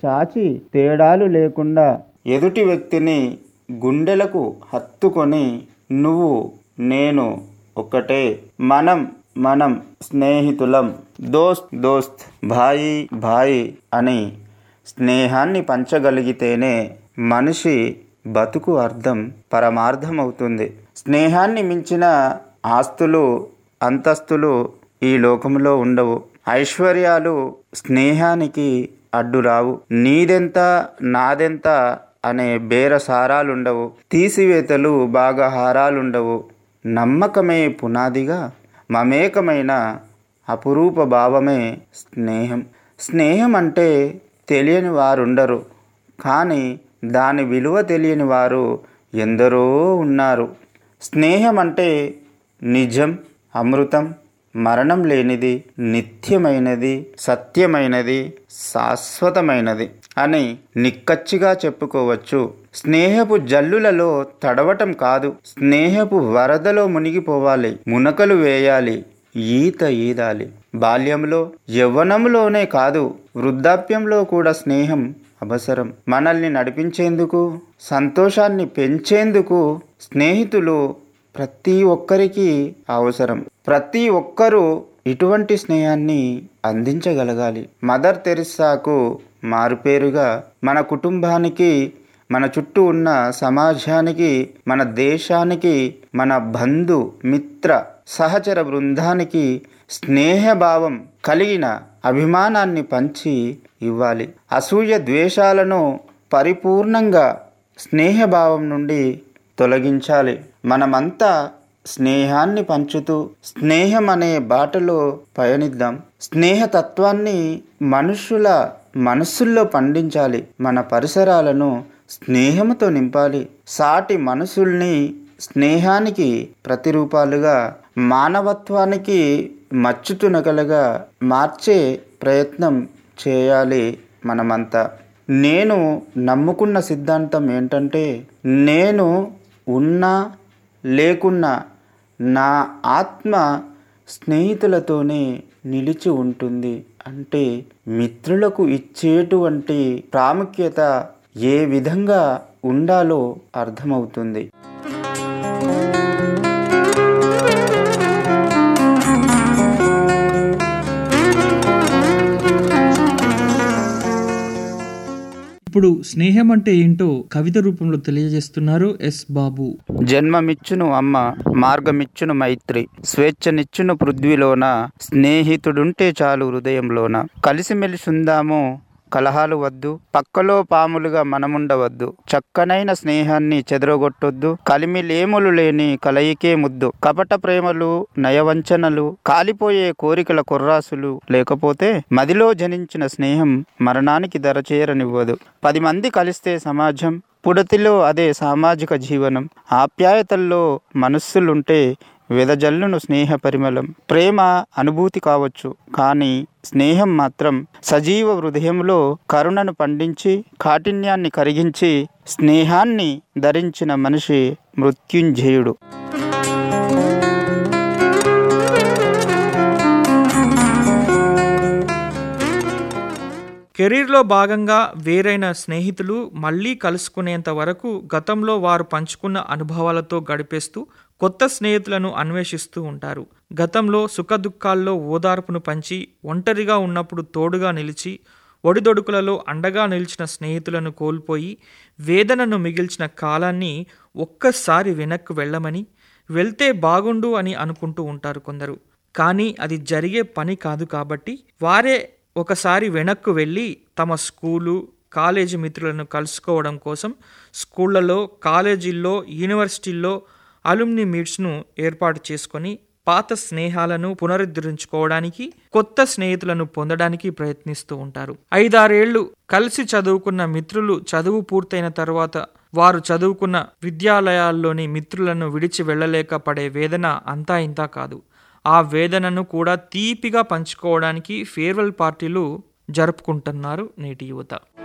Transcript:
చాచి తేడాలు లేకుండా ఎదుటి వ్యక్తిని గుండెలకు హత్తుకొని నువ్వు నేను ఒకటే మనం మనం స్నేహితులం దోస్త్ దోస్త్ భాయి భాయి అని స్నేహాన్ని పంచగలిగితేనే మనిషి బతుకు అర్థం పరమార్థం అవుతుంది స్నేహాన్ని మించిన ఆస్తులు అంతస్తులు ఈ లోకంలో ఉండవు ఐశ్వర్యాలు స్నేహానికి అడ్డు రావు నీదెంత నాదెంత అనే బేరసారాలుండవు తీసివేతలు బాగా హారాలుండవు నమ్మకమే పునాదిగా మమేకమైన అపురూప భావమే స్నేహం స్నేహం అంటే తెలియని వారుండరు కానీ దాని విలువ తెలియని వారు ఎందరో ఉన్నారు స్నేహం అంటే నిజం అమృతం మరణం లేనిది నిత్యమైనది సత్యమైనది శాశ్వతమైనది అని నిక్కచ్చిగా చెప్పుకోవచ్చు స్నేహపు జల్లులలో తడవటం కాదు స్నేహపు వరదలో మునిగిపోవాలి మునకలు వేయాలి ఈత ఈదాలి బాల్యంలో యవ్వనంలోనే కాదు వృద్ధాప్యంలో కూడా స్నేహం అవసరం మనల్ని నడిపించేందుకు సంతోషాన్ని పెంచేందుకు స్నేహితులు ప్రతి ఒక్కరికి అవసరం ప్రతి ఒక్కరూ ఇటువంటి స్నేహాన్ని అందించగలగాలి మదర్ తెరిస్సాకు మారుపేరుగా మన కుటుంబానికి మన చుట్టూ ఉన్న సమాజానికి మన దేశానికి మన బంధు మిత్ర సహచర బృందానికి స్నేహభావం కలిగిన అభిమానాన్ని పంచి ఇవ్వాలి అసూయ ద్వేషాలను పరిపూర్ణంగా స్నేహభావం నుండి తొలగించాలి మనమంతా స్నేహాన్ని పంచుతూ స్నేహం అనే బాటలో పయనిద్దాం స్నేహతత్వాన్ని మనుషుల మనస్సుల్లో పండించాలి మన పరిసరాలను స్నేహంతో నింపాలి సాటి మనసుల్ని స్నేహానికి ప్రతిరూపాలుగా మానవత్వానికి మచ్చుతునగలుగా మార్చే ప్రయత్నం చేయాలి మనమంతా నేను నమ్ముకున్న సిద్ధాంతం ఏంటంటే నేను ఉన్నా లేకున్నా నా ఆత్మ స్నేహితులతోనే నిలిచి ఉంటుంది అంటే మిత్రులకు ఇచ్చేటువంటి ప్రాముఖ్యత ఏ విధంగా ఉండాలో అర్థమవుతుంది ఇప్పుడు స్నేహం అంటే ఏంటో కవిత రూపంలో తెలియజేస్తున్నారు ఎస్ బాబు జన్మమిచ్చును అమ్మ మార్గమిచ్చును మైత్రి స్వేచ్ఛనిచ్చును పృథ్వీలోన స్నేహితుడుంటే చాలు హృదయంలోన కలిసిమెలిసి ఉందాము కలహాలు వద్దు పక్కలో పాములుగా మనముండవద్దు చక్కనైన స్నేహాన్ని చెదరగొట్టొద్దు కలిమిలేములు లేని కలయికే ముద్దు కపట ప్రేమలు నయవంచనలు కాలిపోయే కోరికల కొర్రాసులు లేకపోతే మదిలో జనించిన స్నేహం మరణానికి దరచేరనివ్వదు పది మంది కలిస్తే సమాజం పుడతిలో అదే సామాజిక జీవనం ఆప్యాయతల్లో మనస్సులుంటే వెదజల్లును స్నేహ పరిమళం ప్రేమ అనుభూతి కావచ్చు కానీ స్నేహం మాత్రం సజీవ హృదయంలో కరుణను పండించి కాఠిన్యాన్ని కరిగించి స్నేహాన్ని ధరించిన మనిషి మృత్యుంజయుడు కెరీర్లో భాగంగా వేరైన స్నేహితులు మళ్ళీ కలుసుకునేంత వరకు గతంలో వారు పంచుకున్న అనుభవాలతో గడిపేస్తూ కొత్త స్నేహితులను అన్వేషిస్తూ ఉంటారు గతంలో సుఖదుఖాల్లో ఓదార్పును పంచి ఒంటరిగా ఉన్నప్పుడు తోడుగా నిలిచి ఒడిదొడుకులలో అండగా నిలిచిన స్నేహితులను కోల్పోయి వేదనను మిగిల్చిన కాలాన్ని ఒక్కసారి వెనక్కు వెళ్ళమని వెళ్తే బాగుండు అని అనుకుంటూ ఉంటారు కొందరు కానీ అది జరిగే పని కాదు కాబట్టి వారే ఒకసారి వెనక్కు వెళ్ళి తమ స్కూలు కాలేజీ మిత్రులను కలుసుకోవడం కోసం స్కూళ్ళలో కాలేజీల్లో యూనివర్సిటీల్లో అలుమ్ని మీట్స్ను ఏర్పాటు చేసుకొని పాత స్నేహాలను పునరుద్ధరించుకోవడానికి కొత్త స్నేహితులను పొందడానికి ప్రయత్నిస్తూ ఉంటారు ఐదారేళ్లు కలిసి చదువుకున్న మిత్రులు చదువు పూర్తయిన తర్వాత వారు చదువుకున్న విద్యాలయాల్లోని మిత్రులను విడిచి వెళ్ళలేక పడే వేదన అంతా ఇంతా కాదు ఆ వేదనను కూడా తీపిగా పంచుకోవడానికి ఫేర్వెల్ పార్టీలు జరుపుకుంటున్నారు నేటి యువత